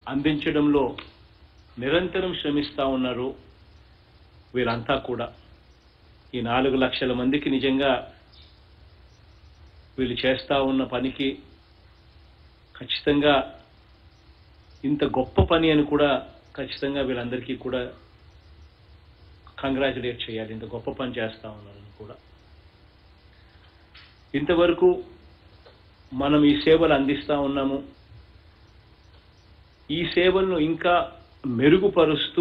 అందించడంలో నిరంతరం శ్రమిస్తూ ఉన్నారు వీరంతా కూడా ఈ నాలుగు లక్షల మందికి నిజంగా వీళ్ళు చేస్తూ ఉన్న పనికి ఖచ్చితంగా ఇంత గొప్ప పని అని కూడా ఖచ్చితంగా వీళ్ళందరికీ కూడా కంగ్రాచులేట్ చేయాలి ఇంత గొప్ప పని చేస్తూ ఉన్నారని కూడా ఇంతవరకు మనం ఈ సేవలు అందిస్తూ ఉన్నాము ఈ సేవలను ఇంకా మెరుగుపరుస్తూ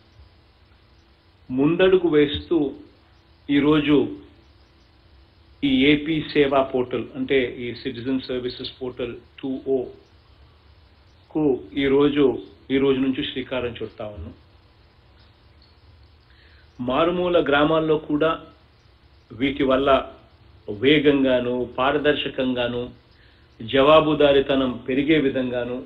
ముందడుగు వేస్తూ ఈరోజు ఈ ఏపీ సేవా పోర్టల్ అంటే ఈ సిటిజన్ సర్వీసెస్ పోర్టల్ టూ ఓకు ఈరోజు ఈ రోజు నుంచి శ్రీకారం చుడతా ఉన్నాం మారుమూల గ్రామాల్లో కూడా వీటి వల్ల వేగంగాను పారదర్శకంగాను జవాబుదారితనం పెరిగే విధంగాను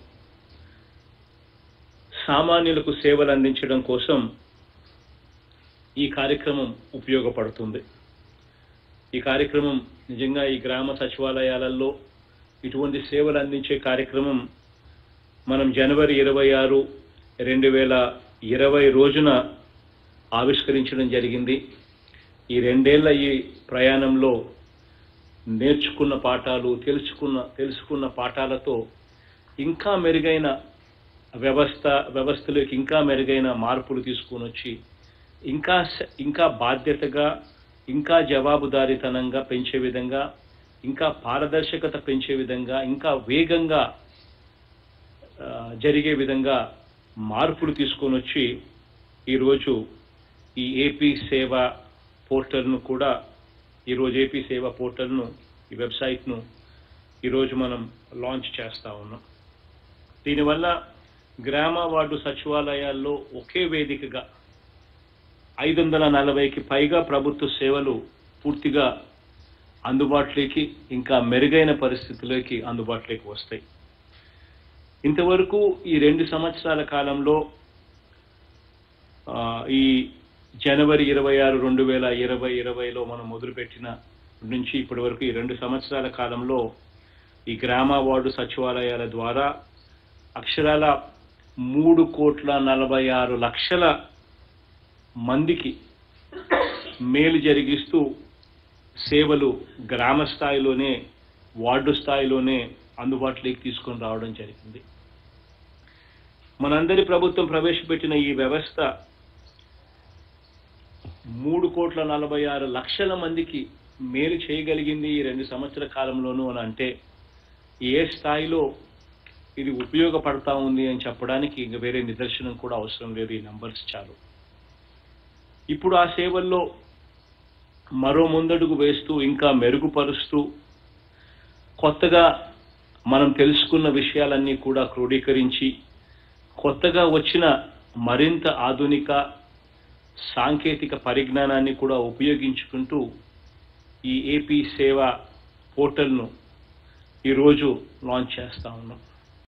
సామాన్యులకు సేవలు అందించడం కోసం ఈ కార్యక్రమం ఉపయోగపడుతుంది ఈ కార్యక్రమం నిజంగా ఈ గ్రామ సచివాలయాలలో ఇటువంటి సేవలు అందించే కార్యక్రమం మనం జనవరి ఇరవై ఆరు రెండు వేల ఇరవై రోజున ఆవిష్కరించడం జరిగింది ఈ రెండేళ్ల ఈ ప్రయాణంలో నేర్చుకున్న పాఠాలు తెలుసుకున్న తెలుసుకున్న పాఠాలతో ఇంకా మెరుగైన వ్యవస్థ వ్యవస్థలోకి ఇంకా మెరుగైన మార్పులు తీసుకొని వచ్చి ఇంకా స- ఇంకా బాధ్యతగా ఇంకా జవాబుదారీతనంగా పెంచే విధంగా ఇంకా పారదర్శకత పెంచే విధంగా ఇంకా వేగంగా ఆ, జరిగే విధంగా మార్పులు తీసుకొని వచ్చి ఈరోజు ఈ ఏపీ సేవ పోర్టల్ను కూడా ఈరోజు ఏపీ సేవ పోర్టల్ను ఈ వెబ్సైట్ను ఈరోజు మనం లాంచ్ చేస్తా ఉన్నాం దీనివల్ల గ్రామ వార్డు సచివాలయాల్లో ఒకే వేదికగా ఐదు వందల నలభైకి పైగా ప్రభుత్వ సేవలు పూర్తిగా అందుబాటులోకి ఇంకా మెరుగైన పరిస్థితుల్లోకి అందుబాటులోకి వస్తాయి ఇంతవరకు ఈ రెండు సంవత్సరాల కాలంలో ఆ, ఈ జనవరి ఇరవై ఆరు రెండు వేల ఇరవై ఇరవైలో మనం మొదలుపెట్టిన నుంచి ఇప్పటి వరకు ఈ రెండు సంవత్సరాల కాలంలో ఈ గ్రామ వార్డు సచివాలయాల ద్వారా అక్షరాల మూడు కోట్ల నలభై ఆరు లక్షల మందికి మేలు జరిగిస్తూ సేవలు గ్రామ స్థాయిలోనే వార్డు స్థాయిలోనే అందుబాటులోకి తీసుకొని రావడం జరిగింది మనందరి ప్రభుత్వం ప్రవేశపెట్టిన ఈ వ్యవస్థ మూడు కోట్ల నలభై ఆరు లక్షల మందికి మేలు చేయగలిగింది ఈ రెండు సంవత్సరాల కాలంలోనూ అని అంటే ఏ స్థాయిలో ఇది ఉపయోగపడతా ఉంది అని చెప్పడానికి ఇంక వేరే నిదర్శనం కూడా అవసరం లేదు ఈ నంబర్స్ చాలు ఇప్పుడు ఆ సేవల్లో మరో ముందడుగు వేస్తూ ఇంకా మెరుగుపరుస్తూ కొత్తగా మనం తెలుసుకున్న విషయాలన్నీ కూడా క్రోడీకరించి కొత్తగా వచ్చిన మరింత ఆధునిక సాంకేతిక పరిజ్ఞానాన్ని కూడా ఉపయోగించుకుంటూ ఈ ఏపీ సేవ పోర్టల్ను ఈరోజు లాంచ్ చేస్తా ఉన్నాం